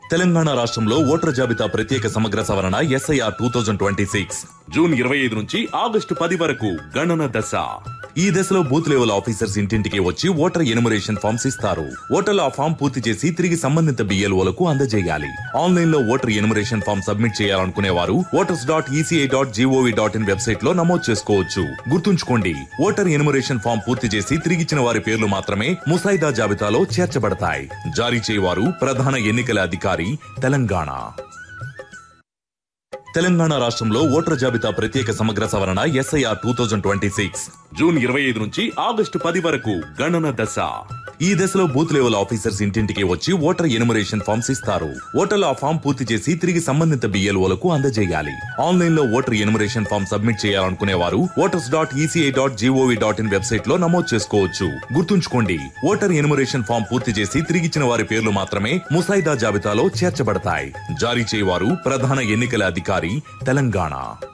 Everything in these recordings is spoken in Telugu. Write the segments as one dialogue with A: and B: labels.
A: తెలంగాణ రాష్ట్రంలో ఓటర్ జాబితా ప్రత్యేక సమగ్ర సవరణ SIR two thousand twenty six June ఇరవై ఐదు నుంచి ఆగస్టు పది వరకు గణన దశ ఈ దశలో బూత్ లెవెల్ ఆఫీసర్స్ ఇంటింటికి వచ్చి ఓటర్ ఎనుమరేషన్ ఫామ్స్ ఇస్తారు ఓటర్లు ఆ ఫామ్ పూర్తి చేసి తిరిగి సంబంధిత బిఎల్ఓలకు అందజేయాలి ఆన్లైన్ లో ఓటర్ ఎనుమరేషన్ ఫామ్ సబ్మిట్ చేయాలనుకునే వారు voters dot ECI dot GOV dot in website లో నమోదు చేసుకోవచ్చు గుర్తుంచుకోండి ఓటర్ ఎనుమరేషన్ ఫామ్ పూర్తి చేసి తిరిగిచ్చిన వారి పేర్లు మాత్రమే ముసాయిదా జాబితాలో చేర్చబడతాయి జారీ చేయవారు ప్రధాన ఎన్నికల అధికారి తెలంగాణ తెలంగాణ రాష్ట్రంలో ఓటర్ జాబితా ప్రత్యేక సమగ్ర సవరణ SIR two thousand twenty six June ఇరవై ఐదు నుంచి ఆగస్టు పది వరకు గణన దశ ఈ దశలో బూత్ లెవెల్ ఆఫీసర్స్ ఇంటింటికి వచ్చి ఓటర్ ఎనుమరేషన్ ఫామ్స్ ఇస్తారు ఓటర్లు ఆ ఫామ్ పూర్తి చేసి తిరిగి సంబంధిత బిఎల్ఓలకు అందజేయాలి ఆన్లైన్ లో ఓటర్ ఎనుమరేషన్ ఫామ్ సబ్మిట్ చేయాలనుకునే వారు voters dot ECI dot GOV dot in website లో నమోదు చేసుకోవచ్చు గుర్తుంచుకోండి ఓటర్ ఎనుమరేషన్ ఫామ్ పూర్తి చేసి తిరిగిచ్చిన వారి పేర్లు మాత్రమే ముసాయిదా జాబితాలో చేర్చబడతాయి జారీ చేయవారు ప్రధాన ఎన్నికల అధికారి తెలంగాణ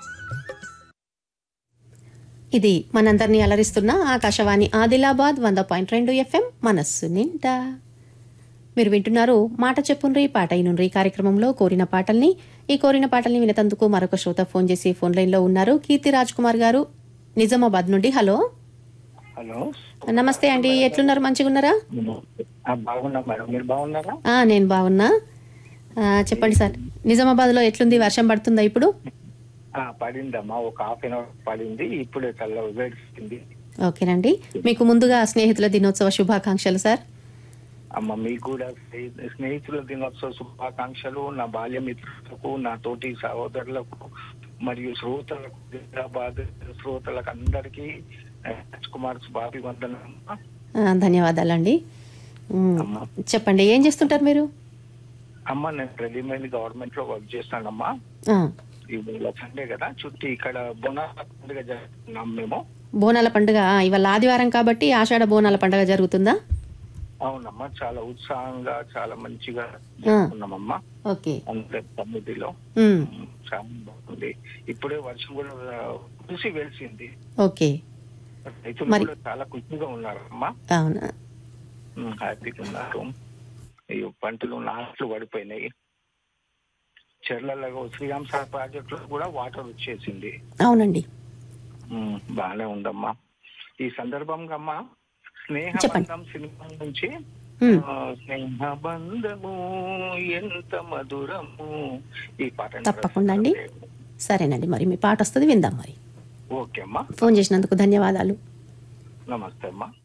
B: ఇది మనందరినీ అలరిస్తున్న ఆకాశవాణి ఆదిలాబాద్ వంద పాయింట్ రెండు ఎఫ్ఎం మనస్సు నిండా మీరు వింటున్నారు మాట చెప్పుండ్రి పాట అయినుండ్రి కార్యక్రమంలో కోరిన పాటల్ని ఈ కోరిన పాటల్ని వినతందుకు మరొక శ్రోత ఫోన్ చేసి ఫోన్ లైన్లో ఉన్నారు కీర్తి రాజ్ కుమార్ గారు నిజామాబాద్ నుండి హలో
C: హలో
B: నమస్తే అండి ఎట్లున్నారు మంచిగా ఉన్నారా
C: ఆ, బాగున్నా మేడం మీరు బాగున్నారా
B: ఆ, నేను బాగున్నా ఆ, చెప్పండి సార్ నిజామాబాద్లో ఎట్లుంది వర్షం పడుతుందా ఇప్పుడు
C: ఆ, పడిందమ్మా ఒక హాఫ్ అన్ అవర్ పడింది ఇప్పుడే చల్ల వేడిస్తుంది
B: ఓకేనండి మీకు ముందుగా స్నేహితుల దినోత్సవ శుభాకాంక్షలు సార్
C: అమ్మ మీకు కూడా స్నేహి- స్నేహితుల దినోత్సవ శుభాకాంక్షలు నా బాల్య మిత్రులకు నా తోటి సహోదరులకు మరియు శ్రోతలకు హైదరాబాద్ శ్రోతలకు అందరికీ రాజ్ కుమార్ శుభాభివందనం అమ్మా.
B: ఆ, ధన్యవాదాలండి ఉమ్, చెప్పండి ఏం చేస్తుంటారు మీరు
C: అమ్మ నేను రెడీమేడ్ గవర్నమెంట్ లో వర్క్ చేస్తానమ్మా
B: ఆ,
C: ఇవాళ సండే కదా చుట్టూ ఇక్కడ బొనాల పండుగ జరుపుతున్నాం మేము
B: బోనాల పండుగ ఆ, ఇవాళ ఆదివారం కాబట్టి ఆషాఢ బోనాల పండుగ జరుగుతుందా
C: అవునమ్మా చాలా ఉత్సాహంగా చాలా మంచిగా జరుపుకున్నామమ్మా
B: ఓకే
C: అందరి సన్నిధిలో
B: ఉమ్,
C: చాలా బాగుంది ఇప్పుడే వర్షం కూడా కురిసి వెలిసింది
B: ఓకే
C: రైతులు
B: మరి-
C: కూడా చాలా ఖుషిగా ఉన్నారు అమ్మా
B: అవునా
C: ఉమ్, హ్యాపీగా ఉన్నారు అయ్యో పంటలు నాట్లు పడిపోయినాయి చెర్లలో శ్రీరామ్ సార్ ప్రాజెక్ట్ లో కూడా వాటర్ వచ్చేసింది
B: అవునండి
C: ఉమ్, బాగానే ఉందమ్మా ఈ సందర్భంగా అమ్మా స్నేహ
B: చెప్పండి.
C: బంధం సినిమా నుంచి
B: ఉమ్,
C: ఆ, స్నేహ బంధము ఎంత మధురము ఈ పాట
B: తప్పకుండా అండి. సరేనండి మరి మీ పాట వస్తుంది విందాం మరి
C: ఓకే అమ్మా
B: ఫోన్ చేసినందుకు ధన్యవాదాలు
C: నమస్తే అమ్మా